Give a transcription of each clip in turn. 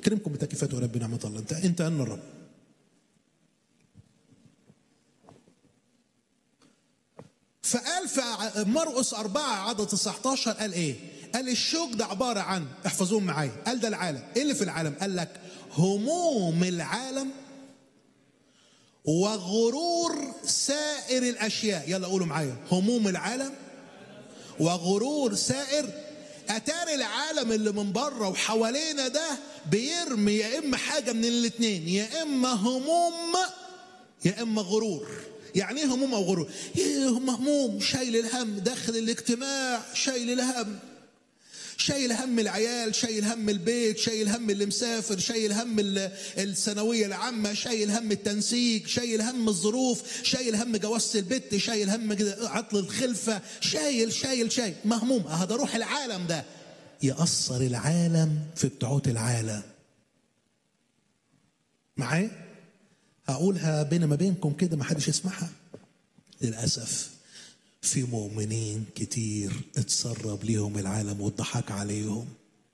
يكرمكم بتكيفات ورب نعمة الله انت انت ان الرب فقال في مرقس أربعة عدد 19 قال إيه؟ قال الشوك ده عبارة عن احفظوهم معايا قال ده العالم إيه اللي في العالم؟ قال لك هموم العالم وغرور سائر الأشياء يلا قولوا معايا هموم العالم وغرور سائر اتاري العالم اللي من بره وحوالينا ده بيرمي يا اما حاجه من الاثنين يا اما هموم يا اما غرور يعني ايه هموم او غرور ايه مهموم شايل الهم داخل الاجتماع شايل الهم شايل هم العيال شايل هم البيت شايل هم اللي مسافر شايل هم الثانويه العامه شايل هم التنسيق شايل هم الظروف شايل هم جوازة البت شايل هم عطل الخلفه شايل شايل شايل مهموم هذا روح العالم ده يأثر العالم في بتوعات العالم معايا هقولها بين ما بينكم كده ما حدش يسمعها للأسف في مؤمنين كتير اتسرب ليهم العالم والضحك عليهم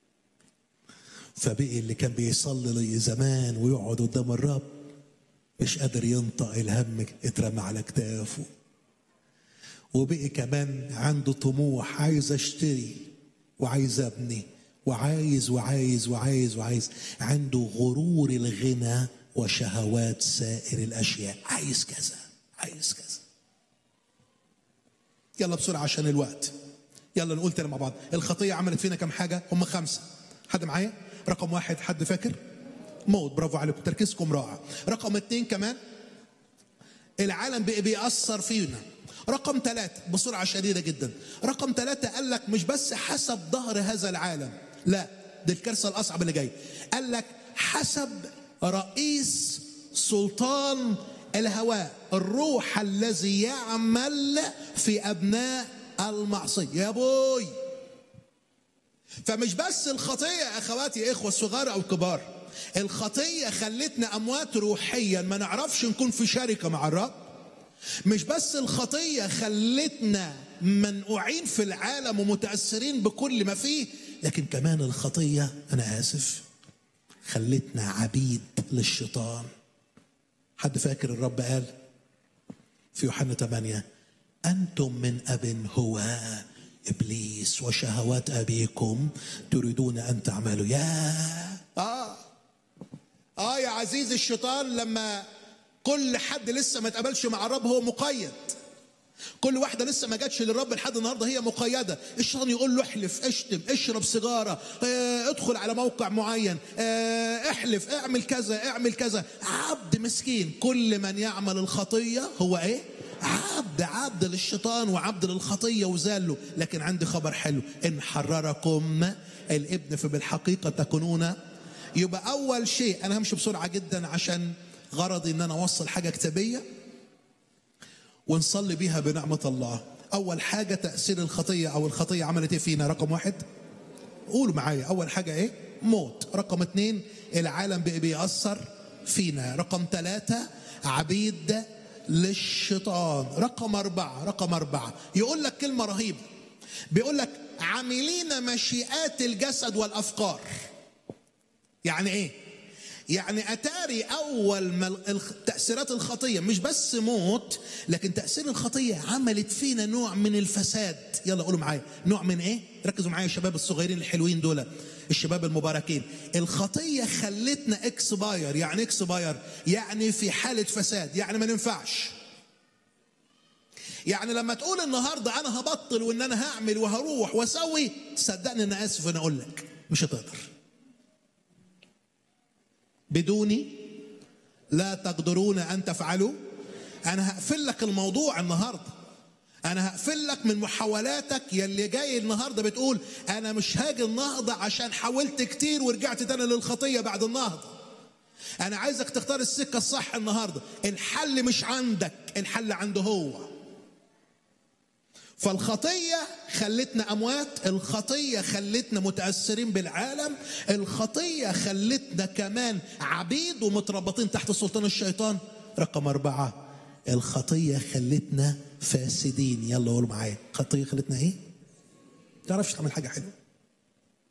فبقي اللي كان بيصلي زمان ويقعد قدام الرب مش قادر ينطق الهم اترمى على كتافه وبقي كمان عنده طموح عايز اشتري وعايز ابني وعايز وعايز وعايز وعايز عنده غرور الغنى وشهوات سائر الاشياء عايز كذا عايز كذا يلا بسرعه عشان الوقت يلا نقول تاني مع بعض الخطيه عملت فينا كم حاجه هم خمسه حد معايا رقم واحد حد فاكر موت برافو عليكم تركيزكم رائع رقم اتنين كمان العالم بقى بيأثر فينا رقم ثلاثة بسرعة شديدة جدا رقم ثلاثة قال لك مش بس حسب ظهر هذا العالم لا دي الكارثة الأصعب اللي جاي قال لك حسب رئيس سلطان الهواء الروح الذي يعمل في ابناء المعصيه يا بوي فمش بس الخطيه يا اخواتي يا اخوه الصغار او الكبار الخطيه خلتنا اموات روحيا ما نعرفش نكون في شركه مع الرب مش بس الخطيه خلتنا منقوعين في العالم ومتاثرين بكل ما فيه لكن كمان الخطيه انا اسف خلتنا عبيد للشيطان حد فاكر الرب قال في يوحنا 8 أنتم من أب هو إبليس وشهوات أبيكم تريدون أن تعملوا يا آه آه يا عزيز الشيطان لما كل حد لسه ما اتقبلش مع الرب هو مقيد كل واحده لسه ما جاتش للرب لحد النهارده هي مقيده الشيطان يقول له احلف اشتم اشرب سيجاره اه ادخل على موقع معين اه احلف اعمل كذا اعمل كذا عبد مسكين كل من يعمل الخطيه هو ايه عبد عبد للشيطان وعبد للخطيه وزاله لكن عندي خبر حلو ان حرركم الابن فبالحقيقه تكونون يبقى اول شيء انا همشي بسرعه جدا عشان غرضي ان انا اوصل حاجه كتابيه ونصلي بيها بنعمة الله أول حاجة تأثير الخطية أو الخطية عملت إيه فينا رقم واحد قولوا معايا أول حاجة إيه موت رقم اتنين العالم بقى بيأثر فينا رقم ثلاثة عبيد للشيطان رقم أربعة رقم أربعة يقول لك كلمة رهيبة بيقول لك عاملين مشيئات الجسد والأفكار يعني إيه يعني اتاري اول ما تاثيرات الخطيه مش بس موت لكن تاثير الخطيه عملت فينا نوع من الفساد يلا قولوا معايا نوع من ايه ركزوا معايا الشباب الصغيرين الحلوين دول الشباب المباركين الخطيه خلتنا اكسباير يعني اكسباير يعني في حاله فساد يعني ما ننفعش يعني لما تقول النهارده انا هبطل وان انا هعمل وهروح واسوي صدقني انا اسف انا اقول لك مش هتقدر بدوني لا تقدرون ان تفعلوا انا هقفل لك الموضوع النهارده انا هقفل لك من محاولاتك يلي جاي النهارده بتقول انا مش هاجي النهضه عشان حاولت كتير ورجعت تاني للخطيه بعد النهضه انا عايزك تختار السكه الصح النهارده الحل مش عندك الحل عنده هو فالخطية خلتنا أموات الخطية خلتنا متأثرين بالعالم الخطية خلتنا كمان عبيد ومتربطين تحت سلطان الشيطان رقم أربعة الخطية خلتنا فاسدين يلا قولوا معايا الخطية خلتنا إيه؟ تعرفش تعمل حاجة حلوة